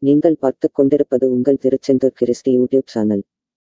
நீங்கள் பார்த்துக் கொண்டிருப்பது உங்கள் திருச்செந்தூர் கிறிஸ்டி யூடியூப் சேனல்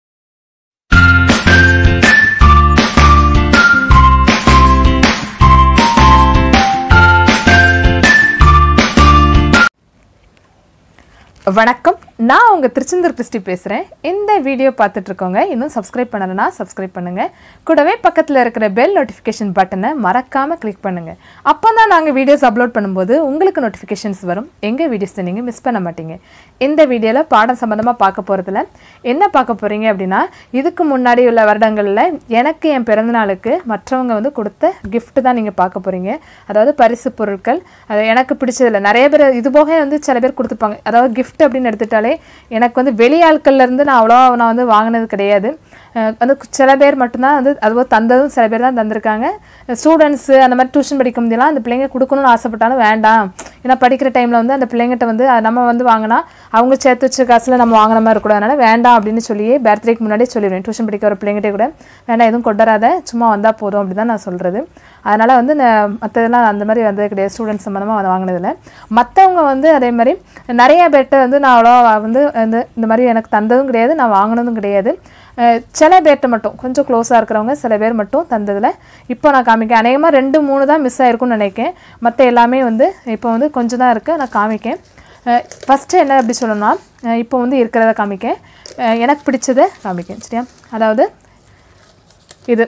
வணக்கம் நான் உங்கள் திருச்செந்தூர் கிறிஸ்டி பேசுகிறேன் இந்த வீடியோ பார்த்துட்டு இருக்கவங்க இன்னும் சப்ஸ்கிரைப் பண்ணலைன்னா சப்ஸ்கிரைப் பண்ணுங்கள் கூடவே பக்கத்தில் இருக்கிற பெல் நோட்டிஃபிகேஷன் பட்டனை மறக்காமல் கிளிக் பண்ணுங்கள் அப்போ தான் நாங்கள் வீடியோஸ் அப்லோட் பண்ணும்போது உங்களுக்கு நோட்டிஃபிகேஷன்ஸ் வரும் எங்கள் வீடியோஸை நீங்கள் மிஸ் பண்ண மாட்டீங்க இந்த வீடியோவில் பாடம் சம்மந்தமாக பார்க்க போகிறதுல என்ன பார்க்க போகிறீங்க அப்படின்னா இதுக்கு முன்னாடி உள்ள வருடங்களில் எனக்கு என் பிறந்தநாளுக்கு மற்றவங்க வந்து கொடுத்த gift தான் நீங்கள் பார்க்க போகிறீங்க அதாவது பரிசு பொருட்கள் அது எனக்கு பிடிச்சதில்ல நிறைய பேர் இது போக வந்து சில பேர் கொடுத்துருப்பாங்க அதாவது gift அப்படின்னு எடுத்துட்டாலே எனக்கு வந்து வெளி ஆட்கள்ல இருந்து நான் அவ்வளோ நான் வந்து வாங்கினது கிடையாது அஹ் வந்து சில பேர் மட்டும்தான் வந்து அதுபோல் தந்ததும் சில பேர் தான் தந்திருக்காங்க ஸ்டூடெண்ட்ஸு அந்த மாதிரி டியூஷன் படிக்க முடியலாம் அந்த பிள்ளைங்க கொடுக்கணும்னு ஆசைப்பட்டாலும் வேண்டாம் ஏன்னா படிக்கிற டைமில் வந்து அந்த பிள்ளைங்கிட்ட வந்து அஹ் நம்ம வந்து வாங்கினா அவங்க சேர்த்து வச்ச காசில் நம்ம வாங்கின மாதிரி இருக்கக்கூடாது அதனால் வேண்டாம் அப்படின்னு சொல்லி பர்த்டேக்கு முன்னாடியே சொல்லிடுவேன் டியூஷன் படிக்க ஒரு பிள்ளைங்கிட்டே கூட வேண்டாம் எதுவும் கொண்டாடாத சும்மா வந்தால் போதும் அப்படி தான் நான் சொல்கிறது அதனால் வந்து நான் மற்றதெல்லாம் அந்த மாதிரி வந்தது கிடையாது ஸ்டூடெண்ட்ஸ் சம்மந்தமாக அதை வாங்கினதில்ல மற்றவங்க வந்து அதே மாதிரி நிறைய பேர்கிட்ட வந்து நான் அவ்வளோ வந்து இந்த இந்த மாதிரி எனக்கு தந்ததும் கிடையாது நான் வாங்கினதும் கிடையாது அஹ் சில பேர்கிட்ட மட்டும் கொஞ்சம் க்ளோஸாக இருக்கிறவங்க சில பேர் மட்டும் தந்ததில் இப்போ நான் காமிக்கேன் அநேகமாக ரெண்டு மூணு தான் மிஸ் ஆயிருக்கும்னு நினைக்கிறேன் மற்ற எல்லாமே வந்து இப்போ வந்து கொஞ்சம் தான் இருக்குது நான் காமிக்கேன் ஃபஸ்ட்டு என்ன அப்படி சொல்லணும்னா அஹ் இப்போ வந்து இருக்கிறத காமிக்கேன் அஹ் எனக்கு பிடிச்சதை காமிக்கேன் சரியா அதாவது இது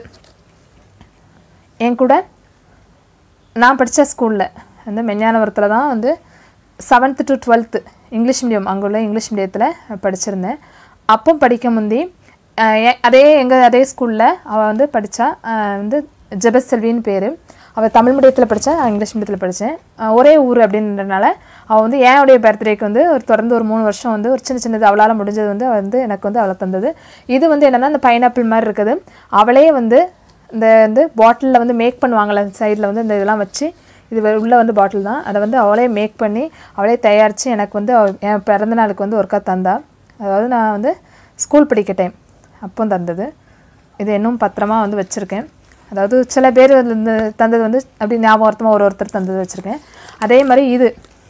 என் கூட நான் படித்த ஸ்கூலில் வந்து மெஞ்ஞானபுரத்தில் தான் வந்து seventh to twelfth English medium அங்கே உள்ள இங்கிலீஷ் மீடியத்தில் படிச்சிருந்தேன் அப்போ படிக்க முந்தி அஹ் எ- அதே எங்கள் அதே ஸ்கூலில் அவள் வந்து படித்தா வந்து ஜெபஸ் செல்வின்னு பேர் அவள் தமிழ் மீடியத்தில் படித்தா நான் இங்கிலீஷ் மீடியத்தில் படித்தேன் ஒரே ஊர் அப்படின்றனால அவள் வந்து என்னுடைய பர்த்டேக்கு வந்து ஒரு தொடர்ந்து ஒரு மூணு வருஷம் வந்து ஒரு சின்ன சின்னது அவளால் முடிஞ்சது வந்து அவள் வந்து எனக்கு வந்து அவளை தந்தது இது வந்து என்னென்னா இந்த பைனாப்பிள் மாதிரி இருக்குது அவளே வந்து இந்த வந்து பாட்டிலில் வந்து மேக் பண்ணுவாங்கள்ல சைடில் வந்து இந்த இதெல்லாம் வச்சு இது வெ- உள்ள வந்து பாட்டில் தான் அதை வந்து அவளே மேக் பண்ணி அவளே தயாரித்து எனக்கு வந்து அவ- என் பிறந்த நாளுக்கு வந்து ஒருக்கா தந்தா அதாவது நான் வந்து ஸ்கூல் படிக்க டைம் அப்போ தந்தது இது இன்னும் பத்திரமா வந்து வச்சுருக்கேன் அதாவது சில பேர் வந்து இந்த தந்தது வந்து அப்படி ஞாபகார்த்தமாக ஒரு ஒருத்தர் தந்தது வச்சுருக்கேன் அதே மாதிரி இது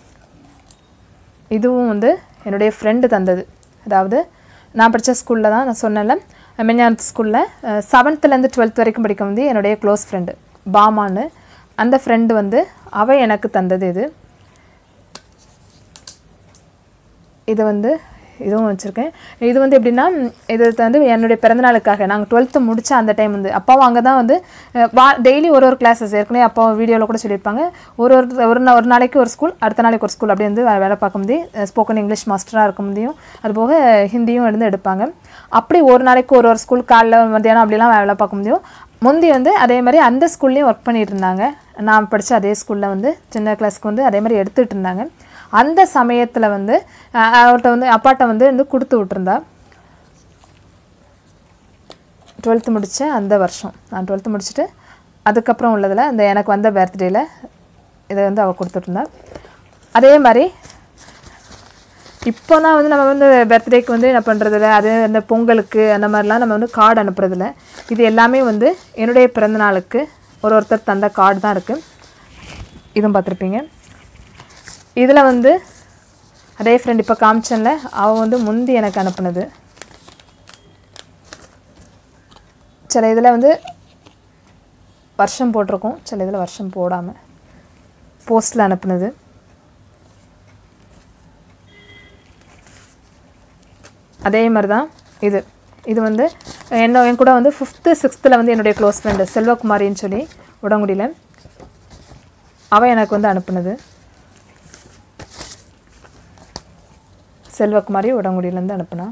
இதுவும் வந்து என்னுடைய ஃப்ரெண்டு தந்தது அதாவது நான் படித்த ஸ்கூலில் தான் நான் சொன்னேன்ல மெஞ்ஞானத்து ஸ்கூலில் செவன்த்துலேருந்து டுவெல்த் வரைக்கும் படிக்க வந்து என்னுடைய க்ளோஸ் ஃப்ரெண்டு பாமான்னு அந்த ஃப்ரெண்டு வந்து அவள் எனக்கு தந்தது இது இது வந்து இதுவும் வச்சுருக்கேன் இது வந்து எப்படின்னா ம், இது வந்து என்னுடைய பிறந்தநாளுக்காக நாங்கள் டுவெல்த்து முடிச்ச அந்த டைம் வந்து அப்பாவும் அங்கே தான் வந்து அஹ், வா டெய்லி ஒரு ஒரு கிளாஸஸ் ஏற்கனவே அப்பா வீடியோவில் கூட சொல்லியிருப்பாங்க ஒரு ஒரு ஒரு நா- ஒரு நாளைக்கு ஒரு ஸ்கூல் அடுத்த நாளைக்கு ஒரு ஸ்கூல் அப்படி வந்து வே- வேலை பார்க்க முடியும் ஸ்போக்கன் இங்கிலீஷ் மாஸ்டராக இருக்க முடியும் அதுபோக ஹிந்தியும் இருந்து எடுப்பாங்க அப்படி ஒரு நாளைக்கு ஒரு ஒரு ஸ்கூல் காலைல மத்தியானம் அப்படிலாம் வேலை பார்க்க முடியும் முந்தி வந்து அதே மாதிரி அந்த ஸ்கூல்லையும் ஒர்க் பண்ணிட்டு இருந்தாங்க நான் படித்த அதே ஸ்கூலில் வந்து சின்ன கிளாஸ்க்கு வந்து அதே மாதிரி எடுத்துகிட்டு இருந்தாங்க அந்த சமயத்தில் வந்து அஹ், அவர்கிட்ட வந்து அப்பாட்ட வந்து வந்து கொடுத்து விட்டுருந்தா டுவெல்த்து முடித்த அந்த வருஷம் நான் டுவெல்த்து முடிச்சுட்டு அதுக்கப்புறம் உள்ளதில் அந்த எனக்கு வந்த பர்த்டேயில் இதை வந்து அவள் கொடுத்துட்ருந்தா அதே மாதிரி இப்போ தான் வந்து நம்ம வந்து பர்த்டேக்கு வந்து என்ன பண்ணுறதில்ல அது அந்த பொங்கலுக்கு அந்த மாதிரிலாம் நம்ம வந்து கார்டு அனுப்புறதில்ல இது எல்லாமே வந்து என்னுடைய பிறந்த நாளுக்கு ஒரு ஒருத்தர் தந்த கார்டு தான் இருக்குது இதுவும் பார்த்துருப்பீங்க இதில் வந்து அதே ஃப்ரெண்ட் இப்போ காமிச்சேன்ல அவள் வந்து முந்தி எனக்கு அனுப்புனது சில இதில் வந்து வருஷம் போட்டிருக்கோம் சில இதில் வருஷம் போடாமல் போஸ்ட்டில் அனுப்புனது அதே மாதிரி தான் இது இது வந்து என்ன என் கூட வந்து ஃபிஃப்த்து சிக்ஸ்த்தில் வந்து என்னுடைய க்ளோஸ் ஃப்ரெண்டு செல்வகுமாரின்னு சொல்லி உடங்குடியில் அவள் எனக்கு வந்து அனுப்புனது செல்வகுமாரி உடங்குடியிலேருந்து அனுப்புனா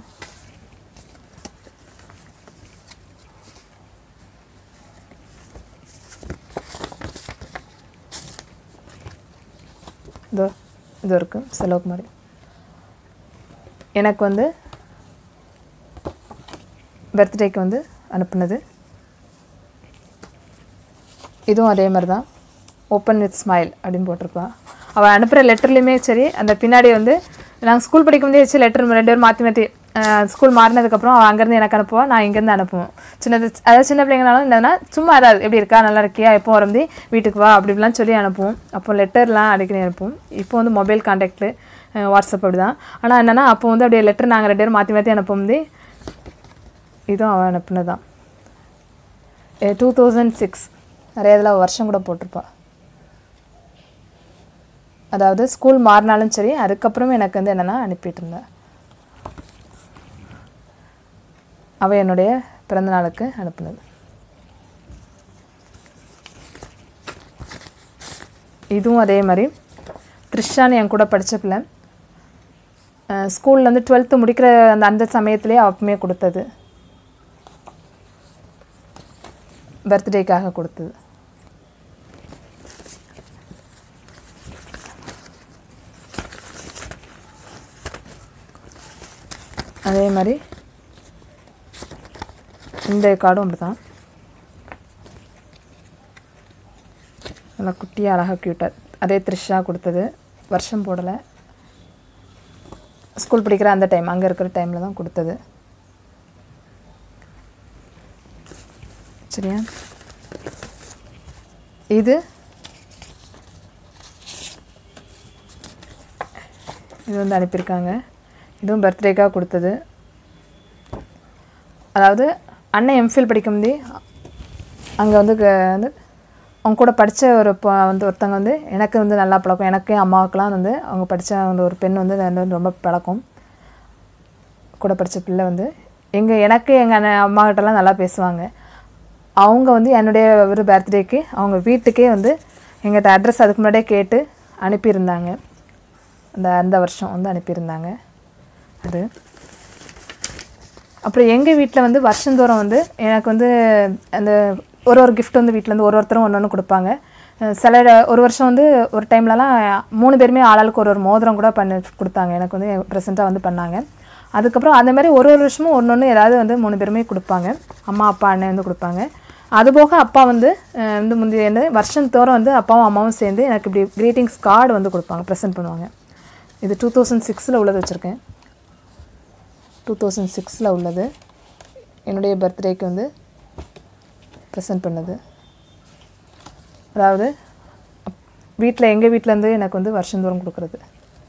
இதோ இது இருக்கு செல்வகுமாரி எனக்கு வந்து பர்த்டேக்கு வந்து அனுப்புனது இதுவும் அதே மாதிரி தான் ஓப்பன் வித் ஸ்மைல் அப்படின்னு போட்டிருப்பா அவள் அனுப்புகிற லெட்டர்லேயுமே சரி அந்த பின்னாடி வந்து நாங்கள் ஸ்கூல் படிக்கும்போதே வச்சு லெட்டர் ரெண்டு பேரும் மாற்றி மாற்றி ஸ்கூல் மாறினதுக்கப்புறம் அவள் அங்கேருந்து எனக்கு அனுப்புவா நான் இங்கேருந்து அனுப்புவேன் சின்னது அதாவது சின்ன பிள்ளைங்கனாலும் என்னன்னா சும்மா ஏதாவது எப்படி இருக்கா நல்லா இருக்கியா எப்போ வரம்பி வீட்டுக்கு வா அப்படி இப்படிலாம் சொல்லி அனுப்புவோம் அப்போ லெட்டர்லாம் அடிக்கடி அனுப்புவோம் இப்போ வந்து மொபைல் காண்டாக்டில் வாட்ஸ்அப் அப்படி தான் ஆனால் என்னென்னா அப்போ வந்து அப்படியே லெட்டர் நாங்கள் ரெண்டு பேரும் மாற்றி மாற்றி அனுப்பும் வந்து இதுவும் அவன் அனுப்புனது தான் டூ தௌசண்ட் சிக்ஸ் நிறைய இதில் வருஷம் கூட போட்டிருப்பா அதாவது ஸ்கூல் மாறினாலும் சரி அதுக்கப்புறம் எனக்கு வந்து என்னென்னா அனுப்பிட்டு இருந்தேன் அவள் என்னுடைய பிறந்த நாளுக்கு அனுப்புனது இதுவும் அதே மாதிரி த்ரிஷான்னு என் கூட படித்த பிள்ளை ஸ்கூல்லேருந்து டுவெல்த்து முடிக்கிற அந்த அந்த சமயத்துலேயே அப்பமே கொடுத்தது பர்த்டேக்காக கொடுத்தது அதே மாதிரி இந்த கார்டும் அப்படி தான் நல்லா குட்டியாக அழகாக க்யூட்டாக அதே த்ரிஷா கொடுத்தது வருஷம் போடலை ஸ்கூல் படிக்கிற அந்த டைம் அங்கே இருக்கிற டைமில் தான் கொடுத்தது சரியா இது இது வந்து அனுப்பியிருக்காங்க இதுவும் பர்த்டேக்காக கொடுத்தது அதாவது அண்ணன் எம்ஃபில் படிக்கும்போதே அங்கே வந்து க- வந்து அவங்க கூட படித்த ஒரு ப வந்து ஒருத்தவங்க வந்து எனக்கு வந்து நல்லா பழக்கம் எனக்கு என் அம்மாவுக்குலாம் வந்து அவங்க படித்த அந்த ஒரு பெண் வந்து நான் வந்து ரொம்ப பழக்கம் கூட படித்த பிள்ளை வந்து எங்கள் எனக்கு எங்கள் அண்ணன் அம்மா கிட்டலாம் நல்லா பேசுவாங்க அவங்க வந்து என்னுடைய ஒரு பர்த்டேக்கு அவங்க வீட்டுக்கே வந்து எங்கிட்ட அட்ரஸ் அதுக்கு முன்னாடியே கேட்டு அனுப்பியிருந்தாங்க அந்த அந்த வருஷம் வந்து அனுப்பியிருந்தாங்க அது அப்புறம் எங்கள் வீட்டில் வந்து வருஷந்தோறும் வந்து எனக்கு வந்து அந்த ஒரு ஒரு gift வந்து வீட்டில் வந்து ஒரு ஒருத்தரும் ஒன்று ஒன்று கொடுப்பாங்க அஹ் சில ஒரு வருஷம் வந்து ஒரு டைம்லலாம் மூணு பேருமே ஆளாளுக்கு ஒரு ஒரு மோதிரம் கூட பண்ணி கொடுத்தாங்க எனக்கு வந்து ப்ரெசெண்ட்டாக வந்து பண்ணாங்க அதுக்கப்புறம் அந்த மாதிரி ஒரு ஒரு வருஷமும் ஒன்று ஒன்று ஏதாவது வந்து மூணு பேருமே கொடுப்பாங்க அம்மா அப்பா அண்ணன் வந்து கொடுப்பாங்க அதுபோக அப்பா வந்து அஹ் வந்து முந்தைய வந்து வருஷந்தோறும் வந்து அப்பாவும் அம்மாவும் சேர்ந்து எனக்கு இப்படி க்ரீட்டிங்ஸ் கார்டு வந்து கொடுப்பாங்க ப்ரெசென்ட் பண்ணுவாங்க இது டூ தௌசண்ட் சிக்ஸில் உள்ளது வச்சுருக்கேன் டூ தௌசண்ட் சிக்ஸில் உள்ளது என்னுடைய பர்த்டேக்கு வந்து ப்ரெசென்ட் பண்ணது அதாவது வீட்டில் எங்கள் வீட்டிலேருந்து எனக்கு வந்து வருஷந்தோறும் கொடுக்குறது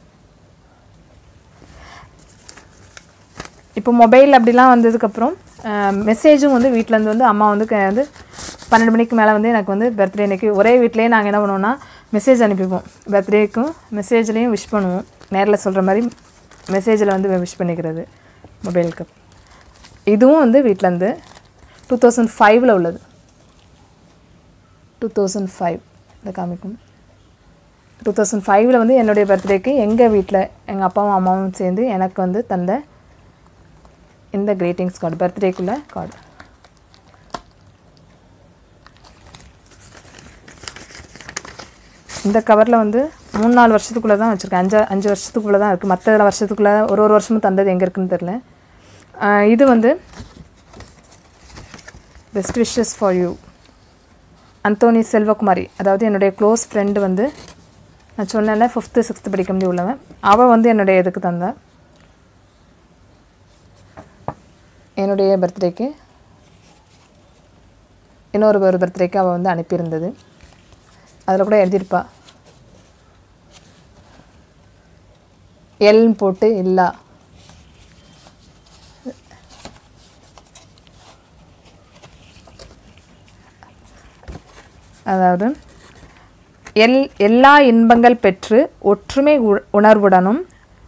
இப்போ மொபைல் அப்படிலாம் வந்ததுக்கப்புறம் மெசேஜும் வந்து வீட்டிலேருந்து வந்து அம்மா வந்து க- வந்து பன்னெண்டு மணிக்கு மேலே வந்து எனக்கு வந்து பர்த்டே அன்னைக்கு ஒரே வீட்டிலேயே நாங்கள் என்ன பண்ணுவோம்னா மெசேஜ் அனுப்பிப்போம் பர்த்டேக்கும் மெசேஜ்லேயும் விஷ் பண்ணுவோம் நேரில் சொல்கிற மாதிரி மெசேஜில் வந்து விஷ் பண்ணிக்கிறது மொபைலுக்கு இதுவும் வந்து வீட்டிலேருந்து டூ தௌசண்ட் ஃபைவ்ல உள்ளது டூ தௌசண்ட் ஃபைவ் இதை காமிக்கும் டூ தௌசண்ட் ஃபைவ்ல வந்து என்னுடைய பர்த்டேக்கு எங்கள் வீட்டில் எங்கள் அப்பாவும் அம்மாவும் சேர்ந்து எனக்கு வந்து தந்த இந்த கிரீட்டிங்ஸ் கார்டு பர்த்டேக்குள்ள கார்டு இந்த கவரில் வந்து மூணு நாலு வருஷத்துக்குள்ளே தான் வச்சுருக்கேன் அஞ்சு அஞ்சு வருஷத்துக்குள்ளே தான் இருக்குது மற்ற வருஷத்துக்குள்ளே ஒரு ஒரு வருஷமும் தந்தது எங்கே இருக்குன்னு தெரில ஆஹ் இது வந்து best wishes for you Anthony Selvakumari அதாவது என்னுடைய க்ளோஸ் ஃப்ரெண்டு வந்து நான் சொன்னேன்ல ஃபிஃப்த்து சிக்ஸ்த்து படிக்க முடியும் உள்ளவன் அவள் வந்து என்னுடைய இதுக்கு தந்தா என்னுடைய பர்த்டேக்கு இன்னொரு ஒரு பர்த்டேக்கு அவள் வந்து அனுப்பியிருந்தது அதில் கூட எழுதியிருப்பா எல்னு போட்டு இல்லா அதாவது எல் எல்லா இன்பங்கள் பெற்று ஒற்றுமை உ- உணர்வுடனும்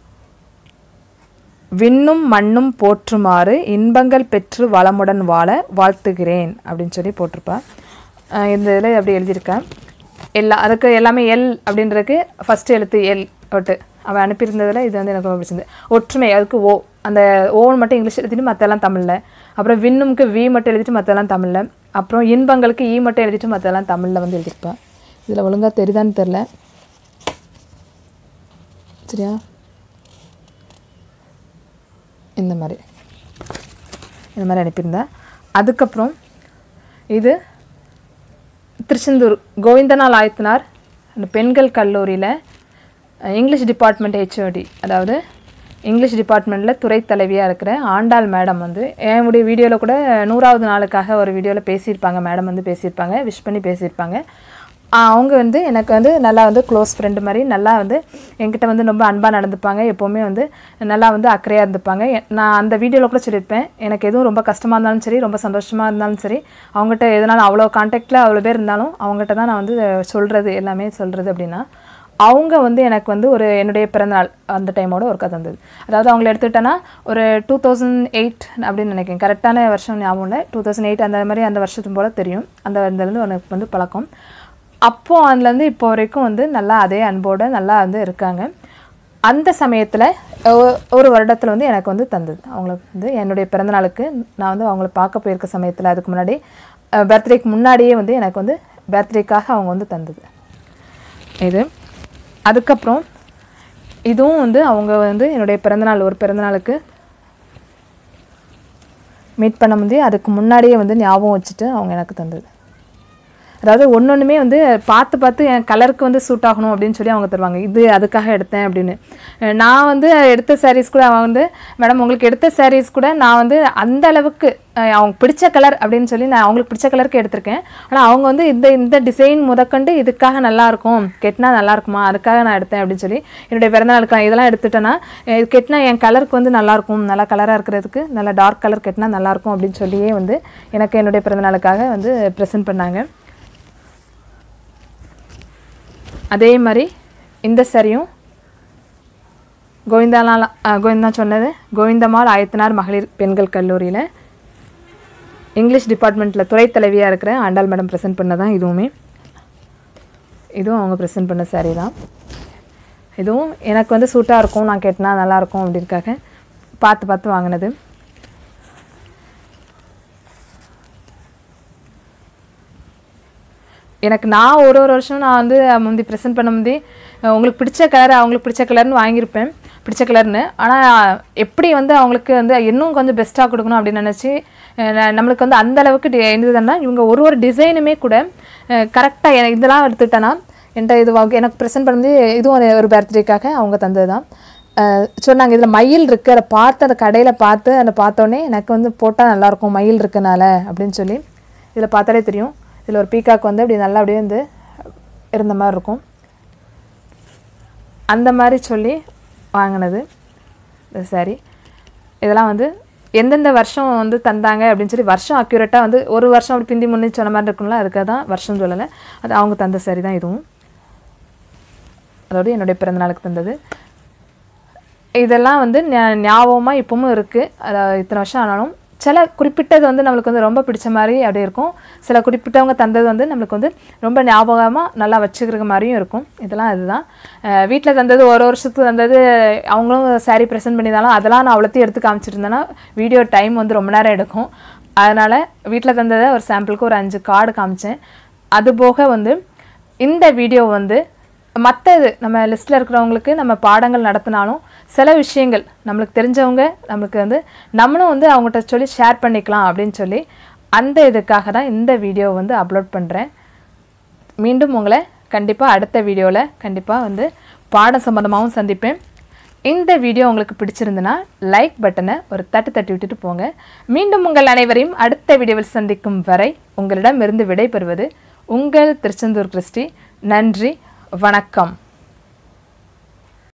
விண்ணும் மண்ணும் போற்றுமாறு இன்பங்கள் பெற்று வளமுடன் வாழ வாழ்த்துகிறேன் அப்படின்னு சொல்லி போட்டிருப்பா அஹ் இந்த இதில் அப்படி எழுதியிருக்கேன் எல்லா அதுக்கு எல்லாமே எல் அப்படின்றதுக்கு ஃபஸ்ட்டு எழுத்து எல் ஒட்டு அவன் அனுப்பியிருந்ததில் இது வந்து எனக்கு ரொம்ப பிடிச்சிருந்து ஒற்றுமை அதுக்கு ஓ அந்த ஓன்னு மட்டும் இங்கிலீஷ் எழுதிட்டு மற்றெல்லாம் தமிழில் அப்புறம் விண்ணும்க்கு வி மட்டும் எழுதிட்டு மற்றெல்லாம் தமிழில் அப்புறம் இன்பங்களுக்கு ஈ மட்டும் எழுதிட்டு மற்றெல்லாம் தமிழில் வந்து எழுதியிருப்பேன் இதில் ஒழுங்காக தெரியுதான்னு தெரில சரியா இந்த மாதிரி இந்த மாதிரி அனுப்பியிருந்தேன் அதுக்கப்புறம் இது திருச்செந்தூர் கோவிந்தனால் ஆயத்தினார் அந்த பெண்கள் கல்லூரியில் இங்கிலீஷ் டிபார்ட்மெண்ட் ஹெச்ஓடி அதாவது இங்கிலீஷ் டிபார்ட்மெண்ட்டில் துறை தலைவியாக இருக்கிற ஆண்டாள் மேடம் வந்து என்னுடைய வீடியோவில் கூட நூறாவது நாளுக்காக ஒரு வீடியோவில் பேசியிருப்பாங்க மேடம் வந்து பேசியிருப்பாங்க விஷ் பண்ணி பேசியிருப்பாங்க ஆஹ் அவங்க வந்து எனக்கு வந்து நல்லா வந்து க்ளோஸ் ஃப்ரெண்டு மாதிரி நல்லா வந்து என்கிட்ட வந்து ரொம்ப அன்பாக நடந்துப்பாங்க எப்போவுமே வந்து நல்லா வந்து அக்கறையாக இருந்துப்பாங்க எ- நான் அந்த வீடியோவில் கூட சொல்லியிருப்பேன் எனக்கு எதுவும் ரொம்ப கஷ்டமாக இருந்தாலும் சரி ரொம்ப சந்தோஷமாக இருந்தாலும் சரி அவங்ககிட்ட எதனாலும் அவ்வளோ கான்டாக்டில் அவ்வளோ பேர் இருந்தாலும் அவங்ககிட்ட தான் நான் வந்து சொல்கிறது எல்லாமே சொல்கிறது அப்படின்னா அவங்க வந்து எனக்கு வந்து ஒரு என்னுடைய பிறந்தநாள் அந்த டைமோட ஒரு கதை வந்தது அதாவது அவங்கள எடுத்துக்கிட்டேன்னா ஒரு டூ தௌசண்ட் எயிட் அப்படின்னு நினைக்கிறேன் கரெக்டான வருஷம் ஞாபகம் இல்லை டூ தௌசண்ட் எயிட் அந்த மாதிரி அந்த வருஷத்து போல் தெரியும் அந்த இதுலேருந்து எனக்கு வந்து பழக்கம் அப்போது அதுலேருந்து இப்போ வரைக்கும் வந்து நல்லா அதே அன்போடு நல்லா வந்து இருக்காங்க அந்த சமயத்தில் ஒரு வருடத்தில் வந்து எனக்கு வந்து தந்தது அவங்களுக்கு வந்து என்னுடைய பிறந்தநாளுக்கு நான் வந்து அவங்கள பார்க்க போயிருக்க சமயத்தில் அதுக்கு முன்னாடி பர்த்டேக்கு முன்னாடியே வந்து எனக்கு வந்து பர்த்டேக்காக அவங்க வந்து தந்தது இது அதுக்கப்புறம் இதுவும் வந்து அவங்க வந்து என்னுடைய பிறந்தநாள் ஒரு பிறந்தநாளுக்கு மீட் பண்ண முடியும் அதுக்கு முன்னாடியே வந்து ஞாபகம் வச்சுட்டு அவங்க எனக்கு தந்தது அதாவது ஒன்று ஒன்றுமே வந்து பார்த்து பார்த்து என் கலருக்கு வந்து சூட் ஆகணும் அப்படின்னு சொல்லி அவங்க தருவாங்க இது அதுக்காக எடுத்தேன் அப்படின்னு அஹ் நான் வந்து எடுத்த சாரீஸ் கூட அவன் வந்து மேடம் உங்களுக்கு எடுத்த சாரீஸ் கூட நான் வந்து அந்த அளவுக்கு அஹ் அவங்க பிடிச்ச கலர் அப்படின்னு சொல்லி நான் அவங்களுக்கு பிடிச்ச கலருக்கு எடுத்திருக்கேன் ஆனால் அவங்க வந்து இந்த இந்த டிசைன் முதற்கண்டு இதுக்காக நல்லா இருக்கும் கெட்டினா நல்லா இருக்குமா அதுக்காக நான் எடுத்தேன் அப்படின்னு சொல்லி என்னுடைய பிறந்தநாளுக்கு நான் இதெல்லாம் எடுத்துட்டேன்னா அஹ் இது கெட்டினா என் கலருக்கு வந்து நல்லா இருக்கும் நல்லா கலராக இருக்கிறதுக்கு நல்லா டார்க் கலர் கெட்டினா நல்லா இருக்கும் அப்படின்னு சொல்லியே வந்து எனக்கு என்னுடைய பிறந்தநாளுக்காக வந்து ப்ரெசென்ட் பண்ணாங்க அதே மாதிரி இந்த சரியும் கோவிந்தாலால் கோவிந்தா சொன்னது கோவிந்தம்மாள் ஆயத்தனார் மகளிர் பெண்கள் கல்லூரியில் இங்கிலீஷ் டிபார்ட்மெண்ட்டில் துறை தலைவியாக இருக்கிற ஆண்டாள் மேடம் ப்ரெசென்ட் பண்ணதான் இதுவுமே இதுவும் அவங்க ப்ரெசென்ட் பண்ண saree தான் இதுவும் எனக்கு வந்து சூட்டாக இருக்கும் நான் கேட்டனா நல்லாயிருக்கும் அப்படின்னுக்காக பார்த்து பார்த்து வாங்கினது எனக்கு நான் ஒரு ஒரு வருஷம் நான் வந்து முந்தி ப்ரெசென்ட் பண்ண முந்தி அஹ் உங்களுக்கு பிடிச்ச கலர் அவங்களுக்கு பிடிச்ச கலர்னு வாங்கியிருப்பேன் பிடிச்ச கலர்னு ஆனால் எப்படி வந்து அவங்களுக்கு வந்து இன்னும் கொஞ்சம் பெஸ்ட்டாக கொடுக்கணும் அப்படின்னு நினச்சி நம்மளுக்கு வந்து அந்த அளவுக்கு டி- இருந்ததுன்னா இவங்க ஒரு ஒரு டிசைனுமே கூட கரெக்டாக இதெல்லாம் எடுத்துட்டேன்னா என்கிட்ட இது வா- எனக்கு ப்ரெசென்ட் பண்ணும்போது இதுவும் ஒரு- ஒரு பர்த்டேக்காக அவங்க தந்தது தான் அஹ் சொன்னாங்க இதில் மயில் இருக்குது அதை பார்த்து அந்த கடையில் பார்த்து அதை பார்த்தோன்னே எனக்கு வந்து போட்டால் நல்லாயிருக்கும் மயில் இருக்கனால அப்படின்னு சொல்லி இதில் பார்த்தாலே தெரியும் இதில் ஒரு பீகாக் வந்து அப்படி நல்லா அப்படியே வந்து இருந்த மாதிரி இருக்கும் அந்த மாதிரி சொல்லி வாங்கினது இந்த சாரி இதெல்லாம் வந்து எந்தெந்த வருஷம் வந்து தந்தாங்க அப்படின்னு சொல்லி வருஷம் அக்யூரேட்டாக வந்து ஒரு வருஷம் அப்படி பிந்தி முன்னே சொன்ன மாதிரி இருக்கும்ல அதுக்காக தான் வருஷம் சொல்லலை அது அவங்க தந்த சாரி தான் இதுவும் அதாவது என்னுடைய பிறந்தநாளுக்கு தந்தது இதெல்லாம் வந்து ஞா- ஞாபகமா இப்பவும் இருக்குது அதாவது இத்தனை வருஷம் ஆனாலும் சில குறிப்பிட்டது வந்து நம்மளுக்கு வந்து ரொம்ப பிடிச்ச மாதிரி அப்படி இருக்கும் சில குறிப்பிட்டவங்க தந்தது வந்து நம்மளுக்கு வந்து ரொம்ப ஞாபகமாக நல்லா வச்சுக்கிற மாதிரியும் இருக்கும் இதெல்லாம் அதுதான் வீட்டில் தந்தது ஒரு வருஷத்துக்கு தந்தது அவங்களும் saree ப்ரெசென்ட் பண்ணியிருந்தாலும் அதெல்லாம் நான் அவ்வளோத்தையும் எடுத்து காமிச்சிட்டு இருந்தேன்னா வீடியோ டைம் வந்து ரொம்ப நேரம் எடுக்கும் அதனால் வீட்டில் தந்ததை ஒரு சாம்பிளுக்கு ஒரு அஞ்சு கார்டு காமிச்சேன் அது போக வந்து இந்த வீடியோ வந்து மற்றது நம்ம லிஸ்ட்டில் இருக்கிறவங்களுக்கு நம்ம பாடங்கள் நடத்தினாலும் சில விஷயங்கள் நம்மளுக்கு தெரிஞ்சவங்க நம்மளுக்கு வந்து நம்மளும் வந்து அவங்ககிட்ட சொல்லி ஷேர் பண்ணிக்கலாம் அப்படின்னு சொல்லி அந்த இதுக்காக தான் இந்த வீடியோ வந்து அப்லோட் பண்ணுறேன் மீண்டும் உங்களை கண்டிப்பாக அடுத்த வீடியோவில் கண்டிப்பாக வந்து பாடம் சம்மந்தமாகவும் சந்திப்பேன் இந்த வீடியோ உங்களுக்கு பிடிச்சிருந்துன்னா லைக் பட்டனை ஒரு தட்டு தட்டி விட்டுட்டு போங்க மீண்டும் உங்கள் அனைவரையும் அடுத்த வீடியோவில் சந்திக்கும் வரை உங்களிடமிருந்து விடைபெறுவது உங்கள் திருச்செந்தூர் கிறிஸ்டி நன்றி வணக்கம்